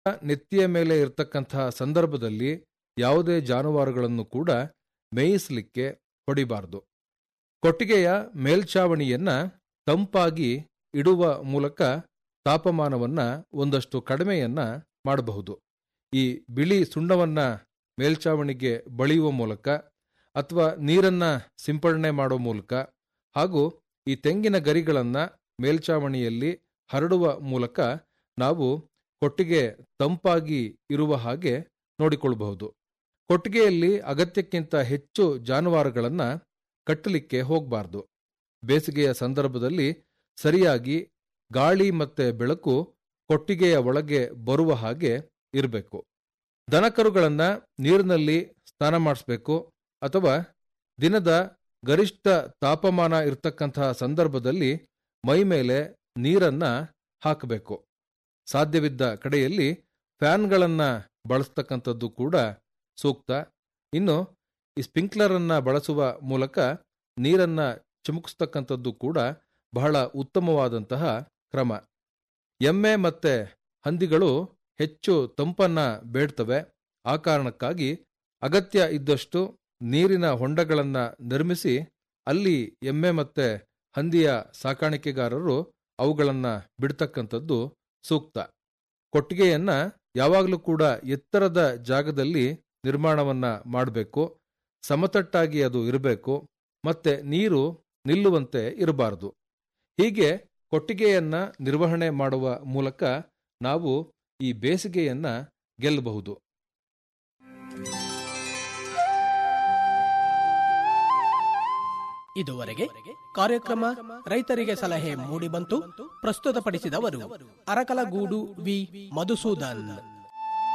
ನೆತ್ತಿಯ ಮೇಲೆ ಇರತಕ್ಕಂತಹ ಸಂದರ್ಭದಲ್ಲಿ ಯಾವುದೇ ಜಾನುವಾರುಗಳನ್ನು ಕೂಡ ಮೇಯಿಸಲಿಕ್ಕೆ ಹೊಡಿಬಾರದು ಕೊಟ್ಟಿಗೆಯ ಮೇಲ್ಛಾವಣಿಯನ್ನ ತಂಪಾಗಿ ಇಡುವ ಮೂಲಕ ತಾಪಮಾನವನ್ನ ಒಂದಷ್ಟು ಕಡಿಮೆಯನ್ನ ಮಾಡಬಹುದು ಈ ಬಿಳಿ ಸುಣ್ಣವನ್ನ ಮೇಲ್ಛಾವಣಿಗೆ ಬಳಿಯುವ ಮೂಲಕ ಅಥವಾ ನೀರನ್ನ ಸಿಂಪಡಣೆ ಮಾಡೋ ಮೂಲಕ ಹಾಗೂ ಈ ತೆಂಗಿನ ಗರಿಗಳನ್ನ ಮೇಲ್ಛಾವಣಿಯಲ್ಲಿ ಹರಡುವ ಮೂಲಕ ನಾವು ಕೊಟ್ಟಿಗೆ ತಂಪಾಗಿ ಇರುವ ಹಾಗೆ ನೋಡಿಕೊಳ್ಳಬಹುದು ಕೊಟ್ಟಿಗೆಯಲ್ಲಿ ಅಗತ್ಯಕ್ಕಿಂತ ಹೆಚ್ಚು ಜಾನುವಾರುಗಳನ್ನ ಕಟ್ಟಲಿಕ್ಕೆ ಹೋಗಬಾರ್ದು ಬೇಸಿಗೆಯ ಸಂದರ್ಭದಲ್ಲಿ ಸರಿಯಾಗಿ ಗಾಳಿ ಮತ್ತೆ ಬೆಳಕು ಕೊಟ್ಟಿಗೆಯ ಒಳಗೆ ಬರುವ ಹಾಗೆ ಇರಬೇಕು ದನಕರುಗಳನ್ನ ನೀರಿನಲ್ಲಿ ಸ್ನಾನ ಮಾಡಿಸ್ಬೇಕು ಅಥವಾ ದಿನದ ಗರಿಷ್ಠ ತಾಪಮಾನ ಇರತಕ್ಕಂತಹ ಸಂದರ್ಭದಲ್ಲಿ ಮೈ ಮೇಲೆ ನೀರನ್ನ ಹಾಕಬೇಕು ಸಾಧ್ಯವಿದ್ದ ಕಡೆಯಲ್ಲಿ ಫ್ಯಾನ್ಗಳನ್ನ ಬಳಸ್ತಕ್ಕಂಥದ್ದು ಕೂಡ ಸೂಕ್ತ ಇನ್ನು ಈ ಸ್ಪ್ರಿಂಕ್ಲರ್ ಅನ್ನ ಬಳಸುವ ಮೂಲಕ ನೀರನ್ನ ಚಿಮುಕಿಸ್ತಕ್ಕಂಥದ್ದು ಕೂಡ ಬಹಳ ಉತ್ತಮವಾದಂತಹ ಕ್ರಮ ಎಮ್ಮೆ ಮತ್ತೆ ಹಂದಿಗಳು ಹೆಚ್ಚು ತಂಪನ್ನ ಬೇಡ್ತವೆ ಆ ಕಾರಣಕ್ಕಾಗಿ ಅಗತ್ಯ ಇದ್ದಷ್ಟು ನೀರಿನ ಹೊಂಡಗಳನ್ನ ನಿರ್ಮಿಸಿ ಅಲ್ಲಿ ಎಮ್ಮೆ ಮತ್ತೆ ಹಂದಿಯ ಸಾಕಾಣಿಕೆಗಾರರು ಅವುಗಳನ್ನ ಬಿಡ್ತಕ್ಕಂಥದ್ದು ಸೂಕ್ತ ಕೊಟ್ಟಿಗೆಯನ್ನ ಯಾವಾಗಲೂ ಕೂಡ ಎತ್ತರದ ಜಾಗದಲ್ಲಿ ನಿರ್ಮಾಣವನ್ನ ಮಾಡಬೇಕು ಸಮತಟ್ಟಾಗಿ ಅದು ಇರಬೇಕು ಮತ್ತೆ ನೀರು ನಿಲ್ಲುವಂತೆ ಇರಬಾರದು ಹೀಗೆ ಕೊಟ್ಟಿಗೆಯನ್ನ ನಿರ್ವಹಣೆ ಮಾಡುವ ಮೂಲಕ ನಾವು ಈ ಬೇಸಿಗೆಯನ್ನ ಗೆಲ್ಲಬಹುದು ಇದುವರೆಗೆ ಕಾರ್ಯಕ್ರಮ ರೈತರಿಗೆ ಸಲಹೆ ಮೂಡಿಬಂತು ಪ್ರಸ್ತುತಪಡಿಸಿದವರು ಅರಕಲಗೂಡು ವಿ ಮಧುಸೂದನ್